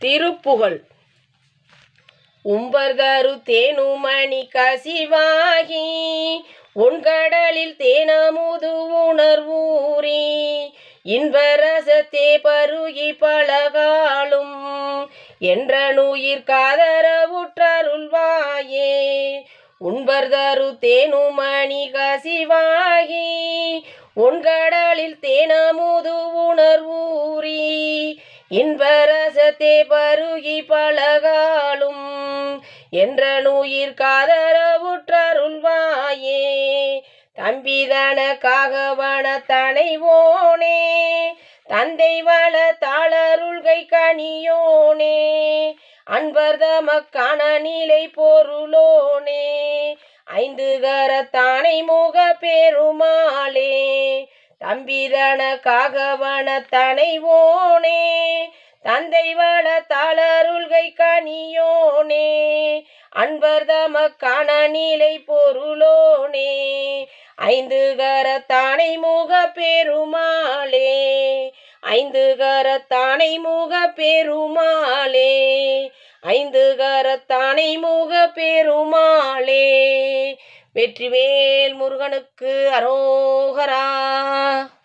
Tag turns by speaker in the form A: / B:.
A: திருப்புகழ் உம்பர்தரு தேனுமணி கசிவாகி உன்கடலில் தேனமுது உணர்வூரி இன்பரசத்தே பருகி பலகாலும் என்ற நுயிர் காதரவுற்றருள்வாயே உண்பர்தரு தேனுமணி கசிவாகி உன்கடலில் தேனமுது உணர்வூரி இன்பரசத்தே பருகி பலகாலும் என்ற நுயிர் காதரவுற்றருள்வாயே தம்பிதன காகவன தனைவோனே தந்தை வள தாளருள்கை கனியோனே அன்பர்தமக்கான நிலை பொருளோனே ஐந்து கரத்தானை முக பெருமாளே தம்பிதன காகவன தனைவோனே தந்தை வள தாளருள்கை கனியோனே அன்பர் தமக்கான நிலை பொருளோனே ஐந்து கரத்தானை முக பெருமாளே ஐந்து கரத்தானை முக பெருமாளே ஐந்து கரத்தானை முக பெருமாளே வெற்றிவேல் முருகனுக்கு அரோகரா